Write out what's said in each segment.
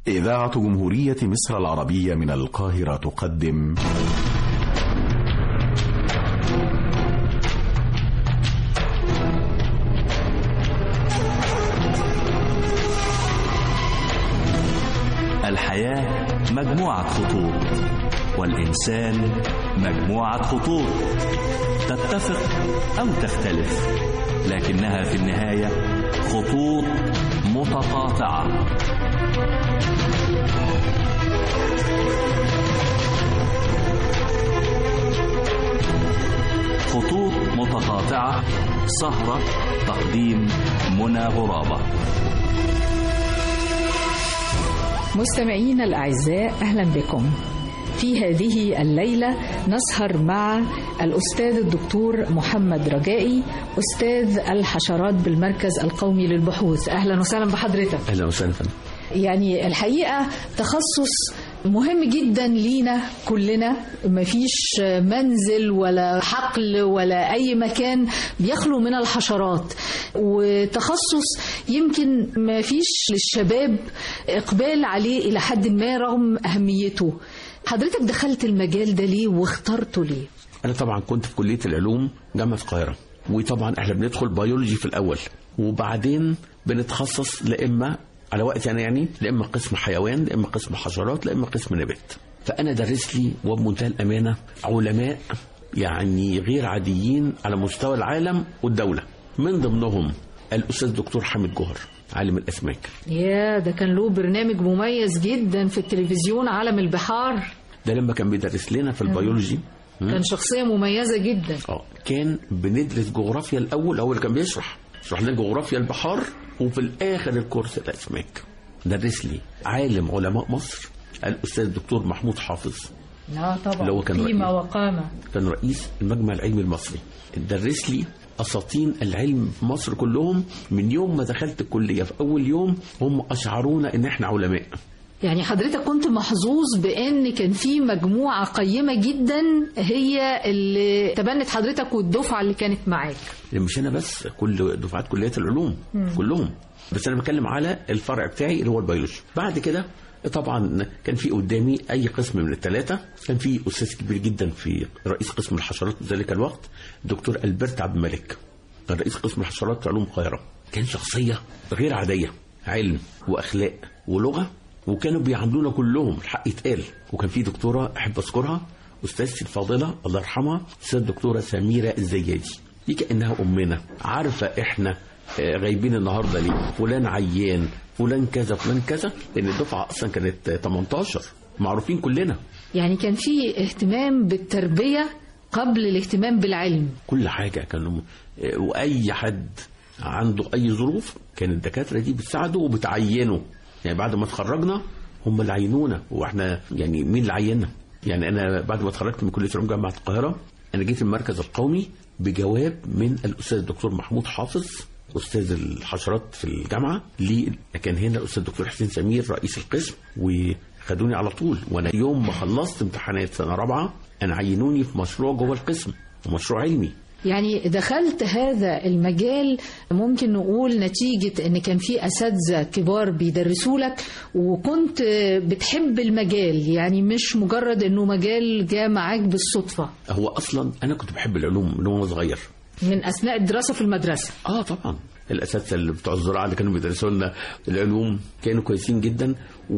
إذاعة جمهورية مصر العربية من القاهرة تقدم الحياة مجموعة خطوط والإنسان مجموعة خطوط تتفق أو تختلف لكنها في النهاية خطوط متقاطعة خطوط متقاطعة سهرة تقديم منى غرابة مستمعينا الأعزاء أهلا بكم في هذه الليلة نسهر مع الأستاذ الدكتور محمد رجائي أستاذ الحشرات بالمركز القومي للبحوث أهلا وسهلا بحضرتك اهلا وسهلا فندم يعني الحقيقة تخصص مهم جدا لينا كلنا مفيش منزل ولا حقل ولا أي مكان بيخلو من الحشرات وتخصص يمكن مفيش للشباب إقبال عليه إلى حد ما رغم أهميته حضرتك دخلت المجال ده ليه واخترته ليه؟ انا طبعا كنت في كليه العلوم جامعه القاهره وطبعا احنا بندخل بيولوجي في الاول وبعدين بنتخصص لا اما على وقت انا يعني لا اما قسم حيوان لا اما قسم حشرات لا اما قسم نبات فانا درس لي وبمنتهى الامانه علماء يعني غير عاديين على مستوى العالم والدوله من ضمنهم الاستاذ دكتور حامد جوهر عالم الاسماك يا ده كان له برنامج مميز جدا في التلفزيون عالم البحار ده لما كان بيدرس لنا في البيولوجي كان شخصية مميزة جدا اه كان بندرس جغرافيا الاول هو اللي كان بيشرح شرح لنا جغرافيا البحار وفي الاخر الكورس الاسماك درس لي عالم علماء مصر الاستاذ الدكتور محمود حافظ لا طبعا اللي هو كان قيمة رئيس. وقامة كان رئيس المجمع العلمي المصري درس لي اساطين العلم في مصر كلهم من يوم ما دخلت الكليه في اول يوم هم اشعرونا ان احنا علماء يعني حضرتك كنت محظوظ بان كان في مجموعة قيمة جدا هي اللي تبنت حضرتك والدفعة اللي كانت معاك مش انا بس كل دفعات كليات العلوم كلهم بس انا بتكلم على الفرع بتاعي اللي هو البيولوجي بعد كده طبعا كان في قدامي اي قسم من الثلاثه كان في استاذ كبير جدا في رئيس قسم الحشرات في ذلك الوقت دكتور البرت عبد الملك كان رئيس قسم الحشرات في علوم القاهره كان شخصيه غير عاديه علم واخلاق ولغه وكانوا بيعاملونا كلهم الحق يتقال وكان في دكتوره احب اذكرها استاذتي الفاضله الله يرحمها استاذ الدكتوره سميره الزيادي دي كانها امنا عارفه احنا آه، غايبين النهارده ليه فلان عيان فلان كذا فلان كذا لان الدفعه اصلا كانت آه، 18 معروفين كلنا يعني كان في اهتمام بالتربية قبل الاهتمام بالعلم كل حاجه كانوا آه، واي حد عنده اي ظروف كان الدكاتره دي بتساعده وبتعينه يعني بعد ما اتخرجنا هم اللي عينونا واحنا يعني مين اللي عيننا يعني انا بعد ما اتخرجت من كليه علوم جامعه القاهره انا جيت المركز القومي بجواب من الاستاذ الدكتور محمود حافظ استاذ الحشرات في الجامعه لي كان هنا الاستاذ الدكتور حسين سمير رئيس القسم وخدوني على طول وانا يوم ما خلصت امتحانات سنه رابعه انا عينوني في مشروع جوه القسم ومشروع علمي يعني دخلت هذا المجال ممكن نقول نتيجة ان كان في اساتذة كبار بيدرسوا لك وكنت بتحب المجال يعني مش مجرد انه مجال جاء معاك بالصدفة هو اصلا انا كنت بحب العلوم من وانا صغير من اثناء الدراسة في المدرسة اه طبعا الاساتذه اللي بتوع الزراعه اللي كانوا بيدرسوا لنا العلوم كانوا كويسين جدا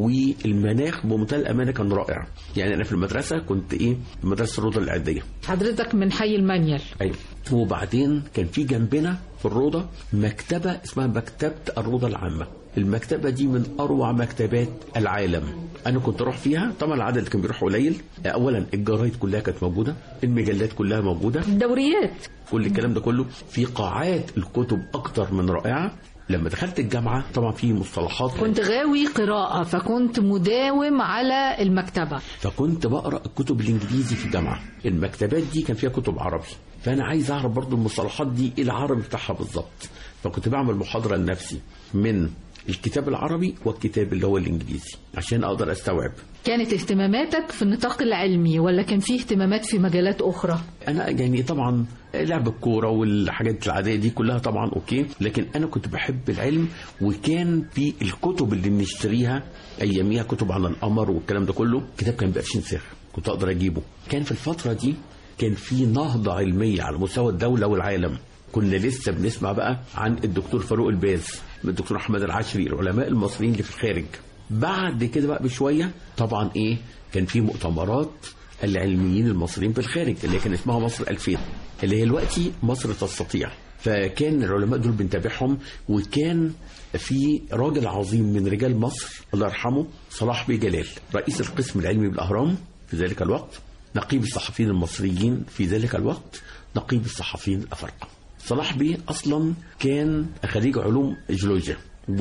والمناخ بمنتهى الامانه كان رائع يعني انا في المدرسه كنت ايه في مدرسه الروضه الاعداديه حضرتك من حي المنيل ايوه وبعدين كان في جنبنا في الروضه مكتبه اسمها مكتبه الروضه العامه المكتبه دي من اروع مكتبات العالم انا كنت اروح فيها طبعا العدد اللي كان بيروح قليل اولا الجرايد كلها كانت موجوده المجلات كلها موجوده الدوريات كل الكلام ده كله في قاعات الكتب اكتر من رائعه لما دخلت الجامعه طبعا في مصطلحات كنت غاوي قراءة فكنت مداوم على المكتبة فكنت بقرا الكتب الانجليزي في الجامعه المكتبات دي كان فيها كتب عربي فانا عايز اعرف برضو المصطلحات دي ايه العربي بتاعها بالظبط فكنت بعمل محاضره لنفسي من الكتاب العربي والكتاب اللي هو الانجليزي عشان اقدر استوعب كانت اهتماماتك في النطاق العلمي ولا كان فيه اهتمامات في مجالات أخرى؟ انا يعني طبعا لعب الكوره والحاجات العاديه دي كلها طبعا اوكي لكن انا كنت بحب العلم وكان في الكتب اللي بنشتريها اياميها كتب عن القمر والكلام ده كله كتاب كان ب 20 ساخ كنت اقدر اجيبه كان في الفتره دي كان في نهضه علميه على مستوى الدوله والعالم كنا لسه بنسمع بقى عن الدكتور فاروق الباز الدكتور احمد العشري العلماء المصريين اللي في الخارج بعد كده بقى بشويه طبعا ايه كان في مؤتمرات العلميين المصريين في الخارج اللي كان اسمها مصر 2000 اللي هي دلوقتي مصر تستطيع فكان العلماء دول بنتابعهم وكان في راجل عظيم من رجال مصر الله يرحمه صلاح بيه جلال رئيس القسم العلمي بالاهرام في ذلك الوقت نقيب الصحفيين المصريين في ذلك الوقت نقيب الصحفيين الافارقه صلاح بيه اصلا كان خريج علوم جيولوجيا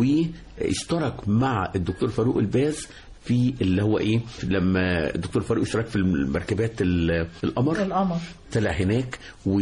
واشترك مع الدكتور فاروق الباز في اللي هو ايه لما الدكتور فاروق اشترك في المركبات ال- القمر القمر طلع هناك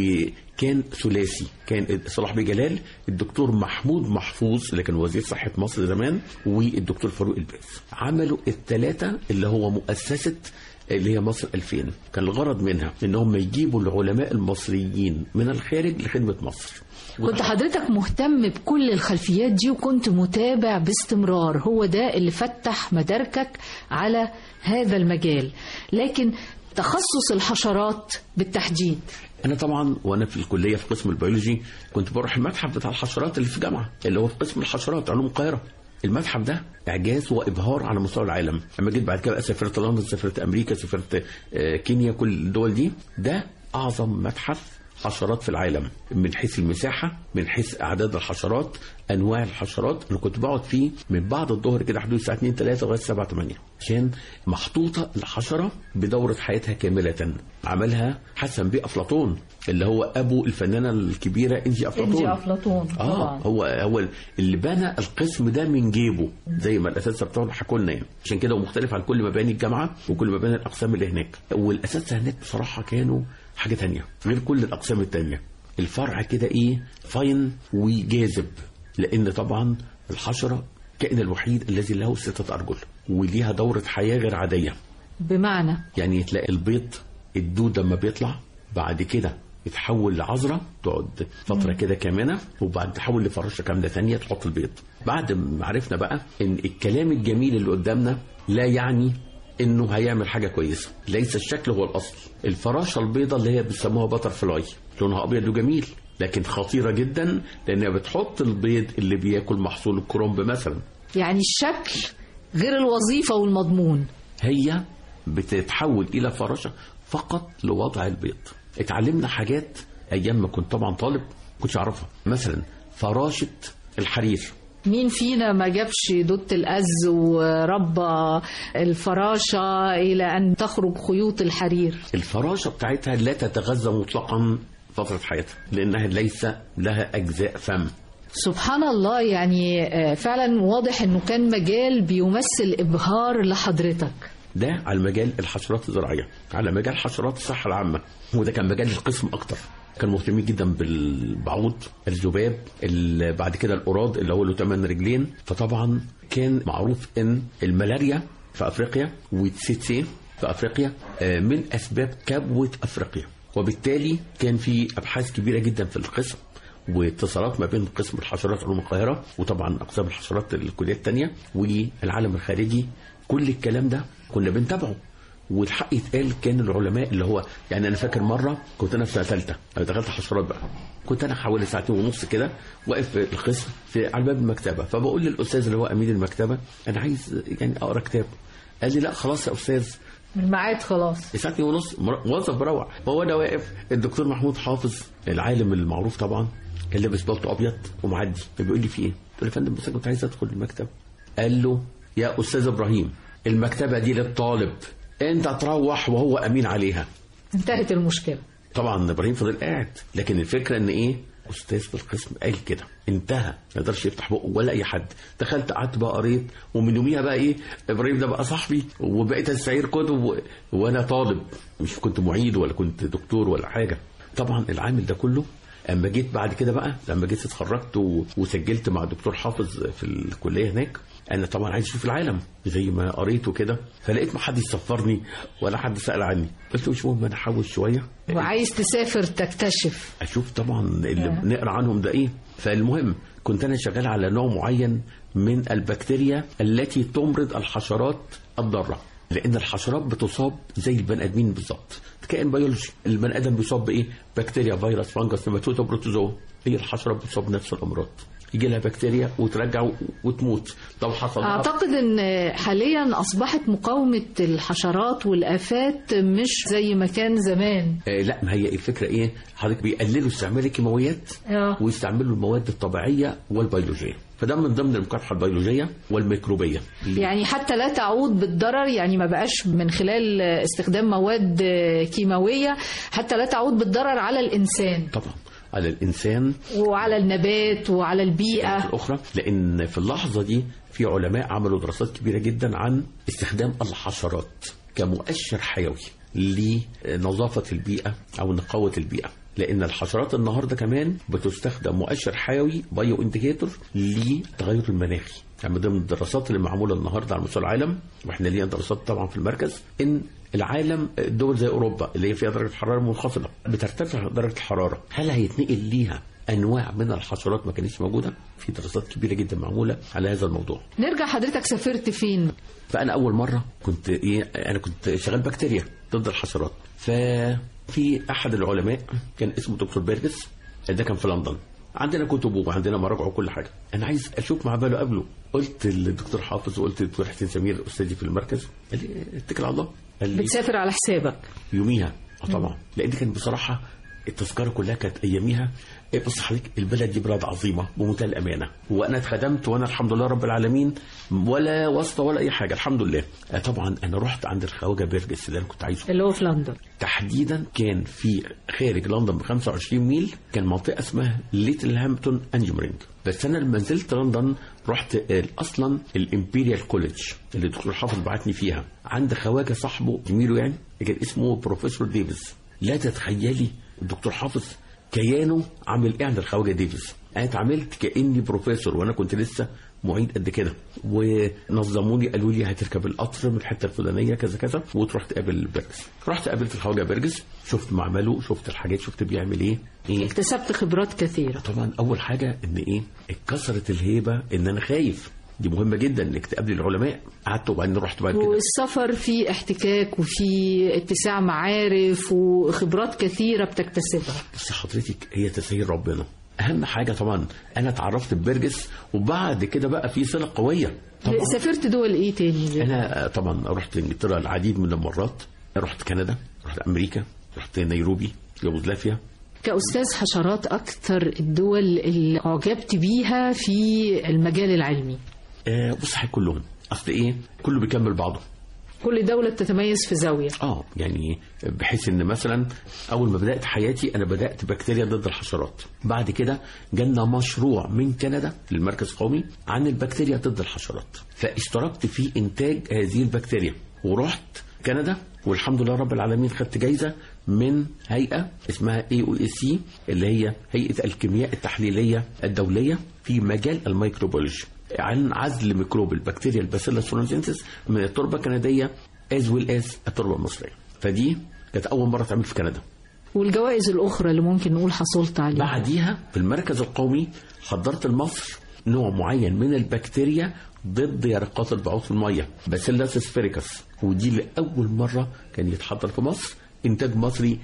وكان ثلاثي كان صلاح بيه جلال الدكتور محمود محفوظ اللي كان وزير صحة مصر زمان والدكتور فاروق الباز عملوا الثلاثة اللي هو مؤسسة اللي هي مصر 2000 كان الغرض منها ان هم يجيبوا العلماء المصريين من الخارج لخدمة مصر كنت حضرتك مهتم بكل الخلفيات دي وكنت متابع باستمرار هو ده اللي فتح مداركك على هذا المجال لكن تخصص الحشرات بالتحديد انا طبعا وانا في الكليه في قسم البيولوجي كنت بروح المتحف بتاع الحشرات اللي في الجامعه اللي هو في قسم الحشرات علوم القاهره المتحف ده اعجاز وابهار على مستوى العالم لما جيت بعد كده بقى سافرت لندن سافرت امريكا سافرت آه، كينيا كل الدول دي ده اعظم متحف حشرات في العالم من حيث المساحه من حيث اعداد الحشرات انواع الحشرات انا كنت بقعد فيه من بعد الظهر كده حدود الساعه 2 3 لغايه 7 8 عشان محطوطه الحشره بدوره حياتها كامله عملها حسن بيه افلاطون اللي هو ابو الفنانه الكبيره انجي افلاطون أفلاطون اه هو هو اللي بنى القسم ده من جيبه زي ما الاساتذه بتوعنا حكوا لنا يعني عشان كده هو مختلف عن كل مباني الجامعه وكل مباني الاقسام اللي هناك والاساتذه هناك بصراحه كانوا حاجه تانية غير كل الاقسام التانية الفرع كده ايه فاين وجاذب لان طبعا الحشره الكائن الوحيد الذي له ستة أرجل وليها دورة حياة غير عادية بمعنى يعني تلاقي البيض الدود لما بيطلع بعد كده يتحول لعذرة تقعد فترة كده كامنة وبعد تحول لفراشة كاملة ثانية تحط البيض بعد ما عرفنا بقى ان الكلام الجميل اللي قدامنا لا يعني انه هيعمل حاجة كويسة ليس الشكل هو الاصل الفراشة البيضة اللي هي بيسموها بتر فلاي لونها ابيض وجميل لكن خطيرة جدا لانها بتحط البيض اللي بياكل محصول الكرنب مثلا يعني الشكل غير الوظيفة والمضمون هي بتتحول الى فراشة فقط لوضع البيض اتعلمنا حاجات ايام ما كنت طبعا طالب كنتش اعرفها مثلا فراشة الحرير مين فينا ما جابش دوة الأز وربى الفراشة إلى أن تخرج خيوط الحرير الفراشة بتاعتها لا تتغذى مطلقا فترة حياتها لأنها ليس لها أجزاء فم سبحان الله يعني آه، فعلا واضح أنه كان مجال بيمثل إبهار لحضرتك ده على مجال الحشرات الزراعية على مجال حشرات الصحة العامة وده كان مجال القسم أكتر كانوا مهتمين جدا بالبعوض الذباب ال- بعد كده القراد اللي هو له 8 رجلين فطبعا كان معروف ان الملاريا في افريقيا والسيتسي في افريقيا آه، من اسباب كبوه افريقيا وبالتالي كان في ابحاث كبيره جدا في القسم واتصالات ما بين قسم الحشرات علوم القاهره وطبعا اقسام الحشرات الكليات الثانيه والعالم الخارجي كل الكلام ده كنا بنتابعه والحق يتقال كان العلماء اللي هو يعني انا فاكر مره كنت انا في سنه ثالثه انا دخلت حشرات بقى كنت انا حوالي ساعتين ونص كده واقف في القسم في على باب المكتبه فبقول للاستاذ اللي هو امين المكتبه انا عايز يعني اقرا كتاب قال لي لا خلاص يا استاذ الميعاد خلاص ساعتين ونص مر- موظف بروح فهو انا واقف الدكتور محمود حافظ العالم المعروف طبعا كان لابس بلطو ابيض ومعدي فبيقول لي في ايه؟ قلت له يا فندم بس أنا كنت عايز ادخل المكتب قال له يا استاذ ابراهيم المكتبه دي للطالب انت تروح وهو امين عليها انتهت المشكلة طبعا ابراهيم فضل قاعد لكن الفكره ان ايه استاذ في القسم قال كده انتهى ما يقدرش يفتح بقه ولا اي حد دخلت قعدت بقى قريت ومن يوميها بقى ايه ابراهيم ده بقى صاحبي وبقيت استعير كتب و... وانا طالب مش كنت معيد ولا كنت دكتور ولا حاجه طبعا العامل ده كله اما جيت بعد كده بقى لما جيت اتخرجت و... وسجلت مع دكتور حافظ في الكليه هناك انا طبعا عايز اشوف العالم زي ما قريت وكده فلقيت ما حد يسفرني ولا حد سال عني قلت مش مهم انا احوش شويه وعايز تسافر تكتشف اشوف طبعا اللي بنقرا عنهم ده ايه فالمهم كنت انا شغال على نوع معين من البكتيريا التي تمرض الحشرات الضاره لان الحشرات بتصاب زي البني ادمين بالظبط كائن بيولوجي البني ادم بيصاب بايه بكتيريا فيروس فانجس نباتوتا بروتوزوا هي الحشره بتصاب بنفس الامراض يجي لها بكتيريا وترجع و- وتموت لو حصل لها- اعتقد ان حاليا اصبحت مقاومه الحشرات والافات مش زي ما كان زمان آه لا ما هي الفكره ايه حضرتك بيقللوا استعمال الكيماويات اه ويستعملوا المواد الطبيعيه والبيولوجيه فده من ضمن المكافحه البيولوجيه والميكروبيه يعني حتى لا تعود بالضرر يعني ما بقاش من خلال استخدام مواد كيماويه حتى لا تعود بالضرر على الانسان طبعا على الانسان وعلى النبات وعلى البيئه الاخرى لان في اللحظه دي في علماء عملوا دراسات كبيره جدا عن استخدام الحشرات كمؤشر حيوي لنظافه البيئه او نقاوه البيئه لان الحشرات النهارده كمان بتستخدم مؤشر حيوي بايو انديكيتور للتغير المناخي يعني من ضمن الدراسات اللي معموله النهارده على مستوى العالم واحنا لينا دراسات طبعا في المركز ان العالم دول زي اوروبا اللي هي فيها درجه حراره منخفضه بترتفع درجه الحراره هل هيتنقل ليها انواع من الحشرات ما كانتش موجوده في دراسات كبيره جدا معموله على هذا الموضوع نرجع حضرتك سافرت فين فانا اول مره كنت ايه انا كنت شغال بكتيريا ضد الحشرات ففي احد العلماء كان اسمه دكتور بيرجس ده كان في لندن عندنا كتب وعندنا مراجع وكل حاجه انا عايز اشوف مع باله قبله قلت للدكتور حافظ وقلت للدكتور حسين سمير استاذي في المركز قال لي اتكل على الله قال لي بتسافر على حسابك يوميها اه طبعا لان كان بصراحه التذكره كلها كانت اياميها إيه بص حضرتك البلد دي بلد عظيمه بمنتهى الامانه وانا اتخدمت وانا الحمد لله رب العالمين ولا واسطه ولا اي حاجه الحمد لله آه طبعا انا رحت عند الخواجه بيرجس اللي انا كنت عايزه اللي هو في لندن تحديدا كان في خارج لندن ب 25 ميل كان منطقه اسمها ليتل هامبتون انجمرينج بس انا لما نزلت لندن رحت آه، اصلا الامبيريال كوليدج اللي الدكتور حافظ بعتني فيها عند خواجه صاحبه زميله يعني كان اسمه بروفيسور ديفيس لا تتخيلي الدكتور حافظ كيانه عامل ايه عند الخواجه ديفيس انا اتعاملت كاني بروفيسور وانا كنت لسه معيد قد كده ونظموني قالوا لي هتركب القطر من الحته الفلانيه كذا كذا وتروح تقابل بيرجس رحت قابلت الخواجه بيرجس شفت معمله شفت الحاجات شفت بيعمل ايه ايه اكتسبت خبرات كثيره طبعا اول حاجه ان ايه اتكسرت الهيبه ان انا خايف دي مهمه جدا انك تقابلي العلماء قعدت وبعدين رحت بعد كده والسفر فيه احتكاك وفيه اتساع معارف وخبرات كثيره بتكتسبها بس حضرتك هي تسهيل ربنا اهم حاجه طبعا انا اتعرفت ببرجس وبعد كده بقى في صله قويه طبعا سافرت دول ايه تاني انا طبعا رحت انجلترا العديد من المرات رحت كندا رحت امريكا رحت نيروبي يوغوسلافيا كأستاذ حشرات أكثر الدول اللي أعجبت بيها في المجال العلمي آه بص حي كلهم اصل ايه كله بيكمل بعضه كل دولة تتميز في زاوية اه يعني بحيث ان مثلا اول ما بدات حياتي انا بدات بكتيريا ضد الحشرات بعد كده جالنا مشروع من كندا للمركز القومي عن البكتيريا ضد الحشرات فاشتركت في انتاج هذه البكتيريا ورحت كندا والحمد لله رب العالمين خدت جايزه من هيئه اسمها اي او اي سي اللي هي هيئه الكيمياء التحليليه الدوليه في مجال الميكروبيولوجي عن عزل ميكروب البكتيريا الباسيلا سورنزينسيس من التربه الكنديه از ويل از التربه المصريه فدي كانت اول مره تعمل في كندا والجوائز الأخرى اللي ممكن نقول حصلت عليها بعديها في المركز القومي حضرت لمصر نوع معين من البكتيريا ضد يرقات البعوض في الميه باسيلاس سفيريكس ودي لاول مره كان يتحضر في مصر انتاج مصري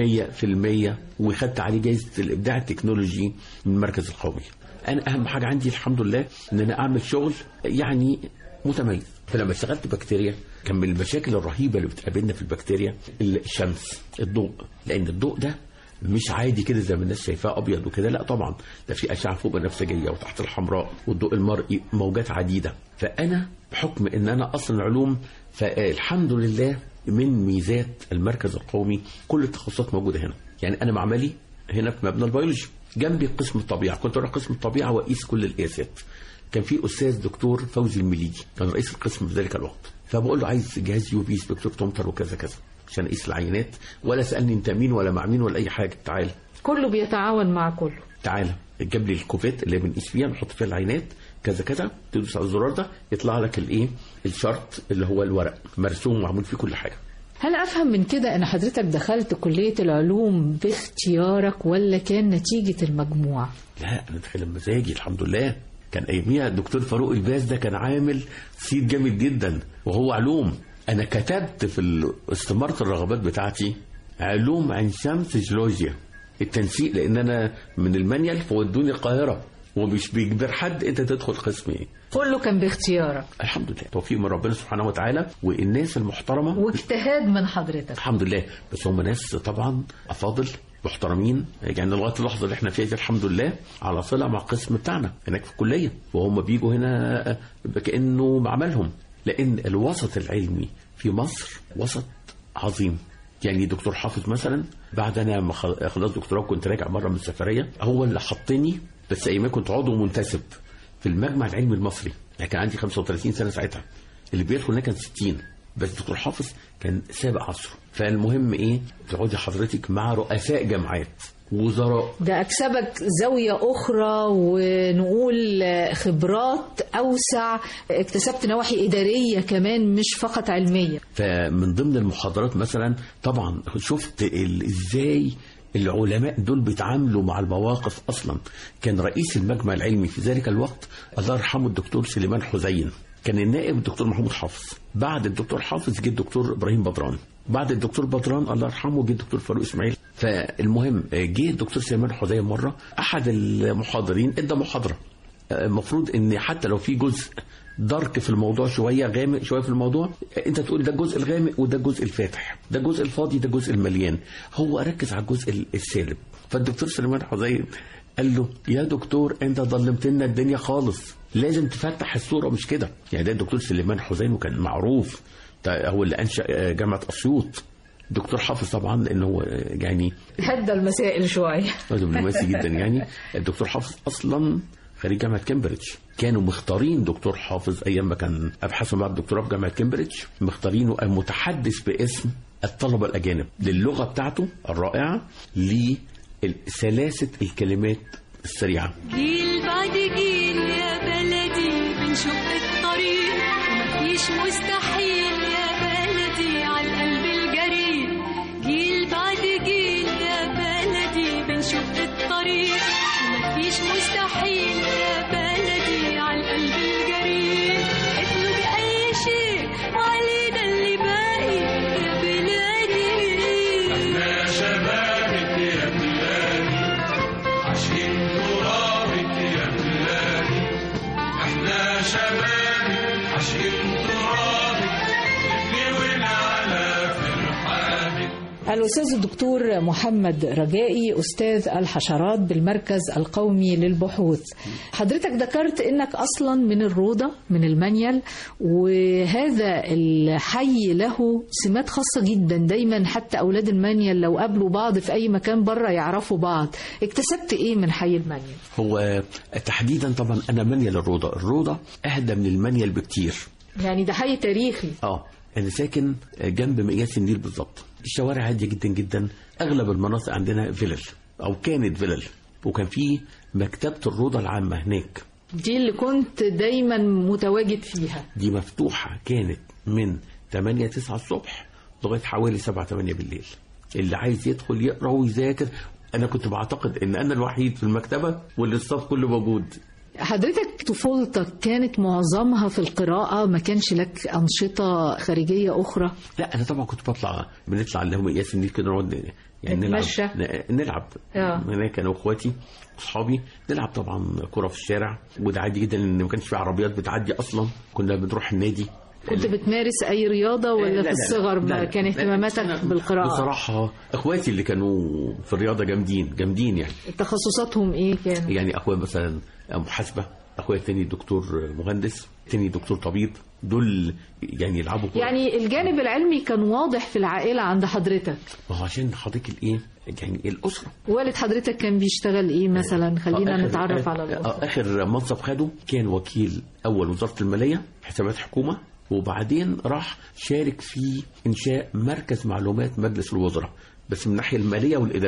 100% وخدت عليه جائزه الابداع التكنولوجي من المركز القومي انا اهم حاجه عندي الحمد لله ان انا اعمل شغل يعني متميز فلما اشتغلت بكتيريا كان من المشاكل الرهيبه اللي بتقابلنا في البكتيريا الشمس الضوء لان الضوء ده مش عادي كده زي ما الناس شايفاه ابيض وكده لا طبعا ده في اشعه فوق بنفسجيه وتحت الحمراء والضوء المرئي موجات عديده فانا بحكم ان انا اصلا علوم فالحمد لله من ميزات المركز القومي كل التخصصات موجوده هنا يعني انا معملي هنا في مبنى البيولوجي جنبي قسم الطبيعه كنت اروح قسم الطبيعه واقيس كل القياسات كان في استاذ دكتور فوزي المليجي كان رئيس القسم في ذلك الوقت فبقول له عايز جهاز يو بي سبكترومتر وكذا كذا عشان اقيس العينات ولا سالني انت مين ولا مع مين ولا اي حاجه تعال كله بيتعاون مع كله تعالى جاب لي الكوفيت اللي بنقيس فيها نحط فيها العينات كذا كذا تدوس على الزرار ده يطلع لك الايه الشرط اللي هو الورق مرسوم ومعمول فيه كل حاجه هل افهم من كده ان حضرتك دخلت كليه العلوم باختيارك ولا كان نتيجه المجموع لا انا داخل بمزاجي الحمد لله كان اياميها الدكتور فاروق الباز ده كان عامل صيت جامد جدا وهو علوم انا كتبت في ال- استماره الرغبات بتاعتي علوم عين شمس جيولوجيا التنسيق لان انا من المنيل فودوني القاهره ومش بيجبر حد انت تدخل قسم ايه كله كان باختيارك الحمد لله توفيق من ربنا سبحانه وتعالى والناس المحترمه واجتهاد من حضرتك الحمد لله بس هم ناس طبعا افاضل محترمين يعني لغايه اللحظه اللي احنا فيها دي الحمد لله على صله مع القسم بتاعنا هناك في الكليه وهم بيجوا هنا كانه معملهم لان الوسط العلمي في مصر وسط عظيم يعني دكتور حافظ مثلا بعد انا ما خل- خلصت دكتوراه كنت راجع مره من السفريه هو اللي حطني بس ايام كنت عضو منتسب في المجمع العلمي المصري يعني كان عندي 35 سنه ساعتها اللي بيدخل هناك كان 60 بس دكتور حافظ كان سابق عصره فالمهم ايه تقعدي حضرتك مع رؤساء جامعات وزراء ده أكسبك زاوية أخرى ونقول خبرات أوسع اكتسبت نواحي إدارية كمان مش فقط علمية فمن ضمن المحاضرات مثلا طبعا شفت ال- ازاي العلماء دول بيتعاملوا مع المواقف اصلا كان رئيس المجمع العلمي في ذلك الوقت الله يرحمه الدكتور سليمان حزين كان النائب الدكتور محمود حافظ بعد الدكتور حافظ جه الدكتور ابراهيم بدران بعد الدكتور بدران الله يرحمه جه الدكتور فاروق اسماعيل فالمهم جه الدكتور سليمان حزين مره احد المحاضرين ادى محاضره المفروض ان حتى لو في جزء دارك في الموضوع شويه غامق شويه في الموضوع انت تقول ده الجزء الغامق وده الجزء الفاتح ده الجزء الفاضي ده الجزء المليان هو ركز على الجزء السالب فالدكتور سليمان حزين قال له يا دكتور انت ظلمت لنا الدنيا خالص لازم تفتح الصوره مش كده يعني ده الدكتور سليمان حزين وكان معروف ده هو اللي انشا جامعه اسيوط دكتور حافظ طبعا لانه هو يعني هدى المسائل شوية دبلوماسي جدا يعني الدكتور حافظ اصلا خريج جامعه كامبريدج كانوا مختارين دكتور حافظ ايام ما كان ابحاثه مع الدكتوراه في جامعه كامبريدج مختارينه المتحدث باسم الطلبه الاجانب للغه بتاعته الرائعه لسلاسه الكلمات السريعه جيل بعد جيل يا بلدي بنشق الطريق مفيش مستحيل يا بلدي على القلب الجريء جيل بعد جيل يا بلدي بنشق الطريق مفيش مستحيل يا بلدي على القلب الجريء اطلب اي شيء وعلينا اللي باقي يا بلادي يا شبابك يا بلادي عشقين ترابك يا بلادي احنا شبابك عشقين ترابك نبني على فرحانك الأستاذ الدكتور محمد رجائي أستاذ الحشرات بالمركز القومي للبحوث حضرتك ذكرت أنك أصلا من الروضة من المنيل وهذا الحي له سمات خاصة جدا دايما حتى أولاد المنيل لو قابلوا بعض في أي مكان بره يعرفوا بعض اكتسبت إيه من حي المنيل هو تحديدا طبعا انا منيل الروضه الروضه اهدى من المنيل بكتير يعني ده حي تاريخي اه انا ساكن جنب مقياس النيل بالظبط الشوارع هاديه جدا جدا اغلب المناطق عندنا فيلل او كانت فيلل وكان في مكتبه الروضه العامه هناك دي اللي كنت دايما متواجد فيها دي مفتوحه كانت من 8 9 الصبح لغايه حوالي 7 8 بالليل اللي عايز يدخل يقرا ويذاكر انا كنت بعتقد ان انا الوحيد في المكتبه والاستاف كله موجود حضرتك طفولتك كانت معظمها في القراءة ما كانش لك أنشطة خارجية أخرى لا انا طبعا كنت بطلع بنطلع اللي هم قياس النيل كده نقعد يعني نلعب نتمشى. ن- نلعب آه. هناك انا واخواتي واصحابي نلعب طبعا كرة في الشارع وده عادي جدا لان ما كانش في عربيات بتعدي اصلا كنا بنروح النادي كنت بتمارس أي رياضة ولا لا، في لا، الصغر لا، ما لا. كان لا، اهتماماتك لا، بالقراءة بصراحة اخواتي اللي كانوا في الرياضة جامدين جامدين يعني تخصصاتهم إيه كان يعني اخويا مثلا محاسبة اخويا التاني دكتور مهندس التاني دكتور طبيب دول يعني يلعبوا كورة. يعني الجانب العلمي كان واضح في العائلة عند حضرتك ما هو عشان حضرتك الايه يعني الاسره والد حضرتك كان بيشتغل إيه مثلا خلينا آخر- نتعرف على آه، الأسرة اخر منصب خده كان وكيل اول وزاره الماليه حسابات حكومه وبعدين راح شارك في انشاء مركز معلومات مجلس الوزراء بس من الناحيه الماليه والاداريه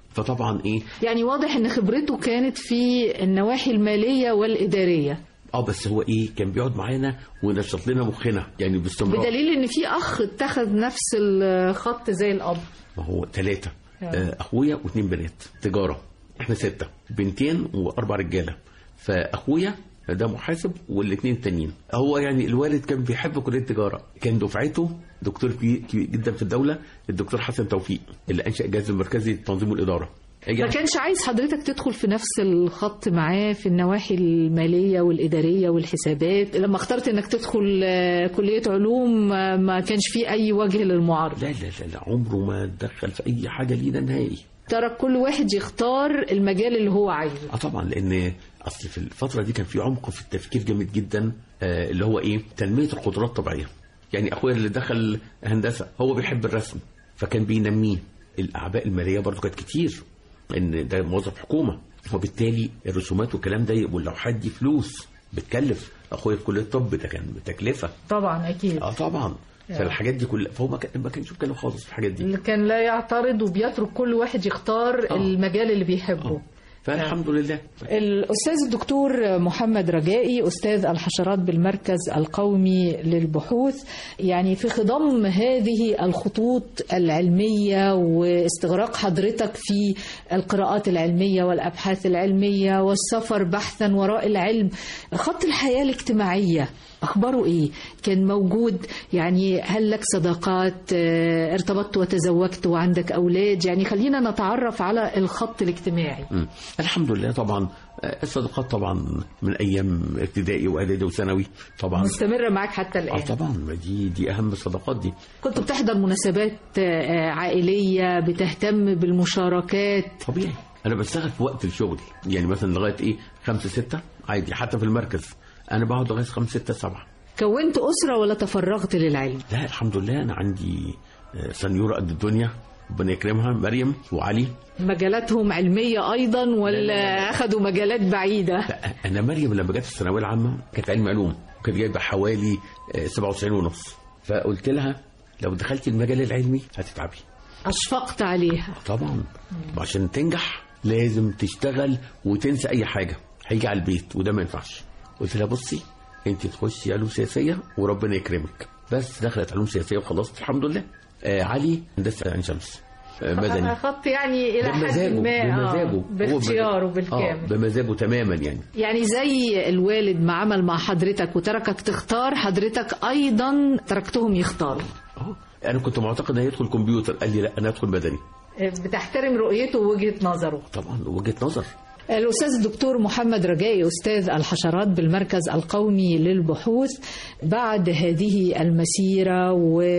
فطبعا ايه يعني واضح ان خبرته كانت في النواحي الماليه والاداريه اه بس هو ايه كان بيقعد معانا وينشط لنا مخنا يعني باستمرار بدليل ان في اخ اتخذ نفس الخط زي الاب ما هو ثلاثة آه. أخويا واثنين بنات تجارة إحنا ستة بنتين وأربع رجالة فأخويا ده محاسب والاثنين التانيين هو يعني الوالد كان بيحب كلية التجارة كان دفعته دكتور كبير كبير جدا في الدولة الدكتور حسن توفيق اللي أنشأ الجهاز المركزي للتنظيم والإدارة ما كانش عايز حضرتك تدخل في نفس الخط معاه في النواحي الماليه والاداريه والحسابات لما اخترت انك تدخل آه، كليه علوم آه، ما كانش في اي وجه للمعارضه لا لا لا, لا عمره ما دخل في أي حاجة لينا نهائي ترك كل واحد يختار المجال اللي هو عايزه اه طبعا لان اصل في الفتره دي كان في عمق في التفكير جامد جدا آه اللي هو ايه تنميه القدرات الطبيعيه يعني اخويا اللي دخل هندسه هو بيحب الرسم فكان بينميه الاعباء الماليه برضو كانت كتير ان ده موظف حكومه وبالتالي الرسومات والكلام ده واللوحات دي فلوس بتكلف اخويا في كليه الطب ده كان بتكلفه طبعا اكيد اه طبعا فالحاجات دي كلها فهو ما كان- ما كانش بيتكلم خالص في الحاجات دي اللي كان لا يعترض وبيترك كل واحد يختار آه. المجال اللي بيحبه آه. فالحمد لله الأستاذ الدكتور محمد رجائي أستاذ الحشرات بالمركز القومي للبحوث يعني في خضم هذه الخطوط العلمية واستغراق حضرتك في القراءات العلمية والأبحاث العلمية والسفر بحثا وراء العلم خط الحياة الاجتماعية أخباره إيه؟ كان موجود يعني هل لك صداقات آه، ارتبطت وتزوجت وعندك أولاد يعني خلينا نتعرف على الخط الاجتماعي مم. الحمد لله طبعا آه، الصداقات طبعا من ايام ابتدائي واعدادي وثانوي طبعا مستمرة معاك حتى اه الآن طبعا ما دي دي اهم الصداقات دي كنت بتحضر مناسبات آه، عائلية بتهتم بالمشاركات طبيعي انا بشتغل في وقت الشغل يعني مثلا لغايه ايه خمسة ستة عادي حتى في المركز انا بقعد لغايه خمسة ستة سبعة كونت أسرة ولا تفرغت للعلم لا الحمد لله انا عندي آه، سنيوره قد الدنيا ربنا يكرمها مريم وعلي مجالاتهم علمية أيضا ولا أخذوا مجالات بعيدة لا انا مريم لما جت في الثانويه العامه كانت علم علوم وكانت جايبه حوالي آه، 97 ونص فقلت لها لو دخلتي المجال العلمي هتتعبي أشفقت عليها طبعا وعشان تنجح لازم تشتغل وتنسى اي حاجه هيجي على البيت وده ما ينفعش قلت لها بصي انت تخشي علوم سياسيه وربنا يكرمك بس دخلت علوم سياسيه وخلصت الحمد لله آه علي هندسه عين شمس آه مدني أخذت يعني إلى حد بمزاجه ما آه، بمزاجه هو باختياره بمزاجه. بالكامل آه بمزاجه تماما يعني يعني زي الوالد ما عمل مع حضرتك وتركك تختار حضرتك أيضا تركتهم يختاروا اه انا كنت معتقد ان هيدخل كمبيوتر قال لي لا انا ادخل مدني بتحترم رؤيته ووجهة نظره طبعا وجهه نظر الأستاذ الدكتور محمد رجائي أستاذ الحشرات بالمركز القومي للبحوث بعد هذه المسيرة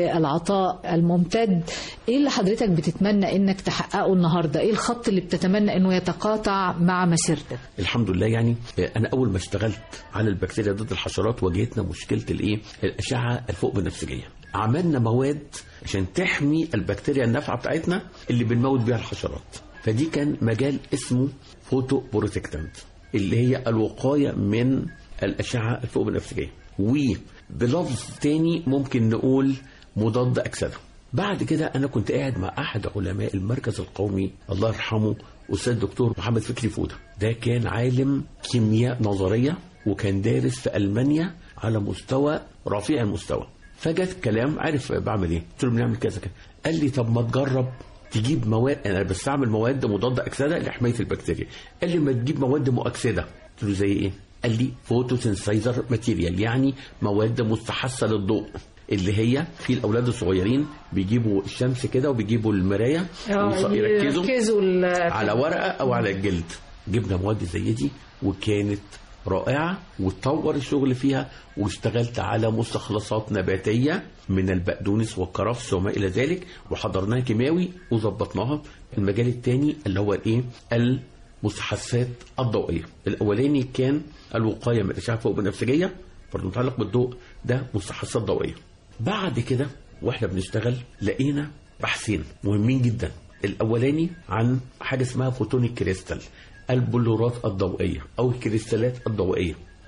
والعطاء الممتد إيه اللي حضرتك بتتمنى إنك تحققه النهاردة إيه الخط اللي بتتمنى إنه يتقاطع مع مسيرتك الحمد لله يعني آه، انا اول ما اشتغلت على البكتيريا ضد الحشرات واجهتنا مشكله الايه الاشعه الفوق بنفسجيه عملنا مواد عشان تحمي البكتيريا النافعه بتاعتنا اللي بنموت بيها الحشرات فدي كان مجال اسمه فوتو بروتكتنت اللي هي الوقايه من الاشعه الفوق بنفسجيه وبلفظ تاني ممكن نقول مضاد اكسده بعد كده انا كنت قاعد مع احد علماء المركز القومي الله يرحمه استاذ دكتور محمد فكري فوده ده كان عالم كيمياء نظريه وكان دارس في المانيا على مستوى رفيع المستوى فجت كلام عارف بعمل ايه قلت له بنعمل كذا كذا قال لي طب ما تجرب تجيب مواد انا بستعمل مواد مضاده اكسده لحمايه البكتيريا قال لي ما تجيب مواد مؤكسده قلت له زي ايه قال لي فوتوسنسايزر ماتيريال يعني مواد مستحثه للضوء اللي هي في الاولاد الصغيرين بيجيبوا الشمس كده وبيجيبوا المرايه ويص- يركزوا يركزوا ال- على ورقه او على الجلد جبنا مواد زي دي وكانت رائعه واتطور الشغل فيها واشتغلت على مستخلصات نباتيه من البقدونس والكرفس وما الى ذلك وحضرناها كيماوي وظبطناها المجال الثاني اللي هو الايه المستحثات الضوئيه الاولاني كان الوقايه من الاشعه فوق بنفسجيه برضه متعلق بالضوء ده مستحثات ضوئيه بعد كده واحنا بنشتغل لقينا بحثين مهمين جدا الاولاني عن حاجه اسمها فوتونيك كريستال البلورات الضوئيه او الكريستالات الضوئيه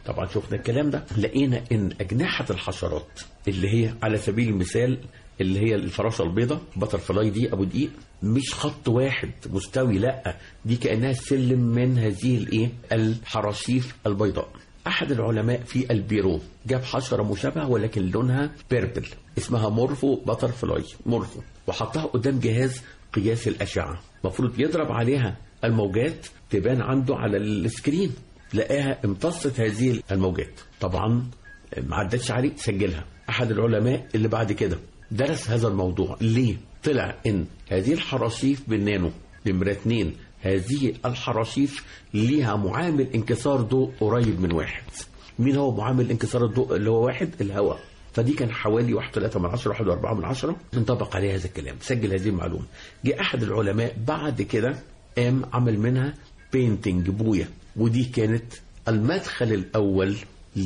طبعا شفنا الكلام ده لقينا ان اجنحه الحشرات اللي هي على سبيل المثال اللي هي الفراشه البيضاء بتر فلاي دي ابو دقيق مش خط واحد مستوي لا دي كانها سلم من هذه الايه الحراشيف البيضاء احد العلماء في البيرو جاب حشره مشابهه ولكن لونها بيربل اسمها مورفو بتر فلاي مورفو وحطها قدام جهاز قياس الاشعه المفروض يضرب عليها الموجات تبان عنده على السكرين لقاها امتصت هذه الموجات طبعا ما عدتش عليه سجلها احد العلماء اللي بعد كده درس هذا الموضوع ليه طلع ان هذه الحراشيف بالنانو نمرة اتنين هذه الحراشيف ليها معامل انكسار ضوء قريب من واحد مين هو معامل انكسار الضوء اللي هو واحد الهواء فدي كان حوالي 1.3 من 10 1.4 من 10 انطبق عليها هذا الكلام سجل هذه المعلومه جه احد العلماء بعد كده قام عمل منها بينتنج بويا ودي كانت المدخل الاول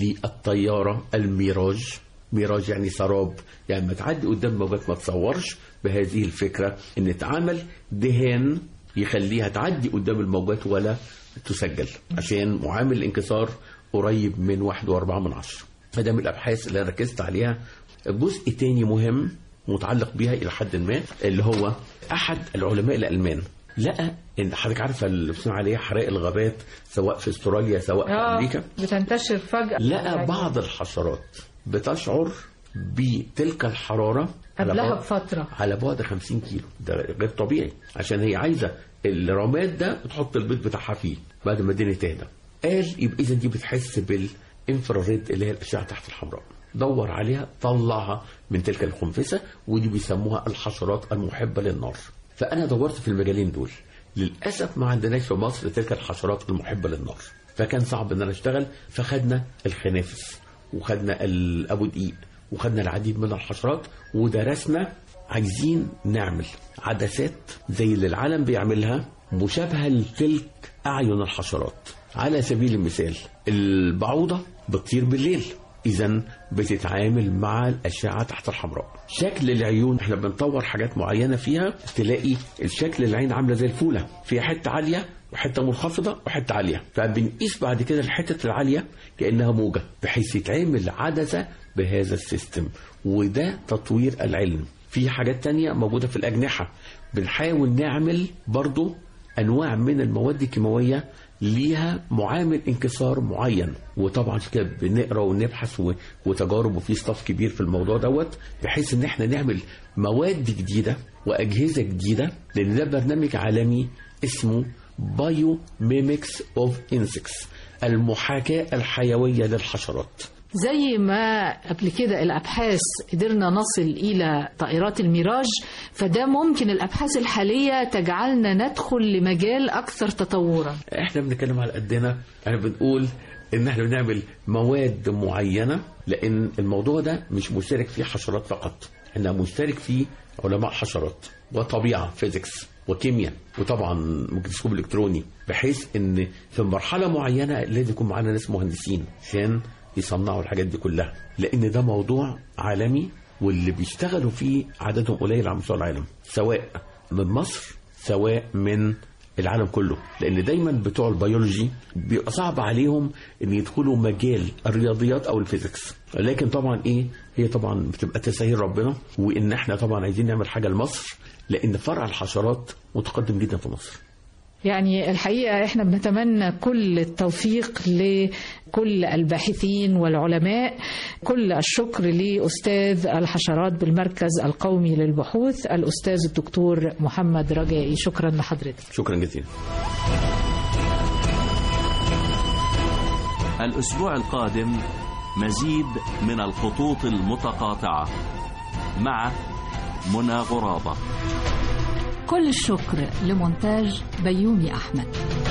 للطياره الميراج ميراج يعني سراب يعني ما تعدي قدام موجات ما تصورش بهذه الفكره ان اتعمل دهان يخليها تعدي قدام الموجات ولا تسجل عشان معامل الانكسار قريب من واحد واربعة من عشرة فده من الابحاث اللي أنا ركزت عليها جزء تاني مهم متعلق بها الى حد ما اللي هو احد العلماء الالمان لقى ان حضرتك عارفه اللي بنسمع عليها حرائق الغابات سواء في استراليا سواء في اه امريكا بتنتشر فجأة لقى بعض الحشرات بتشعر بتلك الحراره على قبلها بعد- بفترة على بعد 50 كيلو ده غير طبيعي عشان هي عايزه الرماد ده تحط البيض بتاعها فيه بعد ما الدنيا تهدى قال يبقى اذا دي بتحس بالانفراريد اللي هي الاشعه تحت الحمراء دور عليها طلعها من تلك الخنفسه ودي بيسموها الحشرات المحبه للنار فانا دورت في المجالين دول للاسف ما عندناش في مصر تلك الحشرات المحبه للنار فكان صعب ان انا اشتغل فخدنا الخنافس وخدنا الابو دقيق وخدنا العديد من الحشرات ودرسنا عايزين نعمل عدسات زي اللي العالم بيعملها مشابهة لتلك أعين الحشرات على سبيل المثال البعوضة بتطير بالليل إذا بتتعامل مع الأشعة تحت الحمراء شكل العيون احنا بنطور حاجات معينة فيها تلاقي الشكل العين عاملة زي الفولة فيها حتة عالية وحته منخفضه وحته عاليه فبنقيس بعد كده الحته العاليه كانها موجه بحيث يتعمل عدسه بهذا السيستم وده تطوير العلم في حاجات تانية موجودة في الأجنحة بنحاول نعمل برضو أنواع من المواد الكيماوية ليها معامل انكسار معين وطبعا كده بنقرا ونبحث و- وتجارب وفي ستاف كبير في الموضوع دوت بحيث ان احنا نعمل مواد جديده واجهزه جديده لان ده برنامج عالمي اسمه بايو ميمكس اوف انسكس المحاكاه الحيويه للحشرات زي ما قبل كده الأبحاث قدرنا نصل إلى طائرات الميراج فده ممكن الأبحاث الحالية تجعلنا ندخل لمجال أكثر تطورا احنا بنتكلم على قدنا احنا بنقول ان احنا بنعمل مواد معينه لان الموضوع ده مش مشترك فيه حشرات فقط احنا مشترك فيه علماء حشرات وطبيعه فيزيكس وكيمياء وطبعا ميكروسكوب الكتروني بحيث ان في مرحله معينه لازم يكون معانا ناس مهندسين عشان يصنعوا الحاجات دي كلها لان ده موضوع عالمي واللي بيشتغلوا فيه عددهم قليل على مستوى العالم سواء من مصر سواء من العالم كله لان دايما بتوع البيولوجي بيبقى صعب عليهم ان يدخلوا مجال الرياضيات او الفيزيكس لكن طبعا ايه هي طبعا بتبقى تسهيل ربنا وان احنا طبعا عايزين نعمل حاجه لمصر لان فرع الحشرات متقدم جدا في مصر يعني الحقيقة احنا بنتمنى كل التوفيق لكل الباحثين والعلماء كل الشكر لأستاذ الحشرات بالمركز القومي للبحوث الأستاذ الدكتور محمد رجائي شكرا لحضرتك شكرا جزيلا الأسبوع القادم مزيد من الخطوط المتقاطعة مع منى غرابة كل الشكر لمونتاج بيومي أحمد